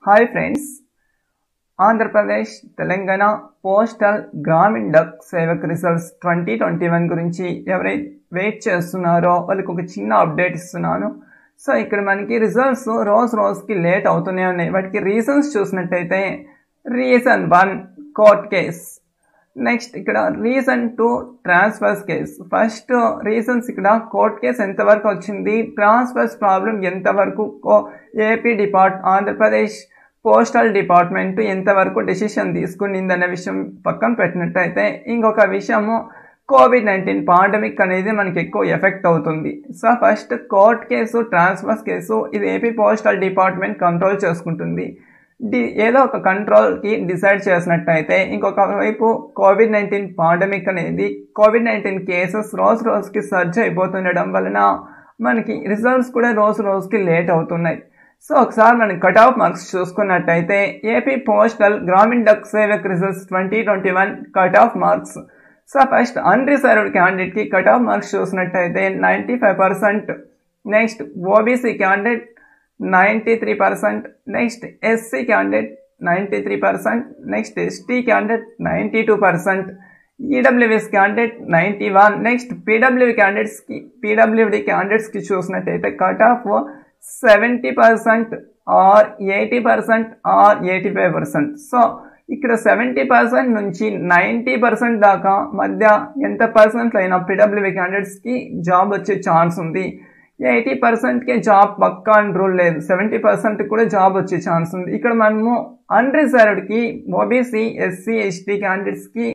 hi friends Andhra Pradesh Telangana postal Gramin Dak Sevak results twenty twenty one గురించి ఎవరైతే wait చేస్తున్నారో వాళ్ళకి ఒక చిన్న అప్డేట్ ఇస్తున్నాను సో ఇక్కడ మనకి రిజల్ట్స్ రోజు రోజుకి లేట్ అవుతూనే ఉన్నాయి వాటికి రీజన్స్ చూసినట్టయితే reason one court case next ఇక్కడ reason two transfers case first reasons ఇక్కడ కోర్ట్ కేసు ఎంతవరకు వచ్చింది ట్రాన్స్ఫర్స్ ప్రాబ్లం ఎంతవరకు AP depart Andhra Pradesh postal department ఎంతవరకు డెసిషన్ తీసుకునిందనే విషయం పక్కన పెట్టినట్టయితే ఇంకొక విషయము కోవిడ్ నైన్టీన్ పాండమిక్ అనేది మనకి ఎక్కువ ఎఫెక్ట్ అవుతుంది so first court case transfers case ఇది ఏపీ పోస్టల్ డిపార్ట్మెంట్ కంట్రోల్ చేసుకుంటుంది డి ఏదో ఒక కంట్రోల్కి డిసైడ్ చేసినట్టయితే ఇంకొక వైపు కోవిడ్ నైన్టీన్ పాండమిక్ అనేది కోవిడ్ నైన్టీన్ కేసెస్ రోజు రోజుకి సర్జ్ అయిపోతుండడం వలన మనకి రిజల్ట్స్ కూడా రోజు రోజుకి లేట్ అవుతున్నాయి సో ఒకసారి మనం కట్ ఆఫ్ మార్క్స్ చూసుకున్నట్టయితే AP postal Gramin Dak Sevak results twenty twenty one cut off marks so first unreserved క్యాండిడేట్కి కట్ ఆఫ్ మార్క్స్ చూసినట్టయితే ninety five percent next OBC candidate ninety three percent next SC candidate ninety three percent next ST candidate ninety two percent EWS candidate ninety one next PWD క్యాండిడేట్స్కి PWD క్యాండిడేట్స్కి చూసినట్టయితే cut off seventy percent or eighty percent or eighty five percent so ఇక్కడ seventy percent నుంచి ninety percent దాకా మధ్య ఎంత percent అయినా PWD క్యాండిడేట్స్కి జాబ్ వచ్చే ఛాన్స్ ఉంది ఎయిటీ పర్సెంట్కే జాబ్ పక్కా అని రూల్ లేదు సెవెంటీ పర్సెంట్ కూడా జాబ్ వచ్చే ఛాన్స్ ఉంది ఇక్కడ మనము అన్రిజర్వ్డ్కి ఓబీసీ ఎస్సీ ఎస్టీ క్యాండిడేట్స్కి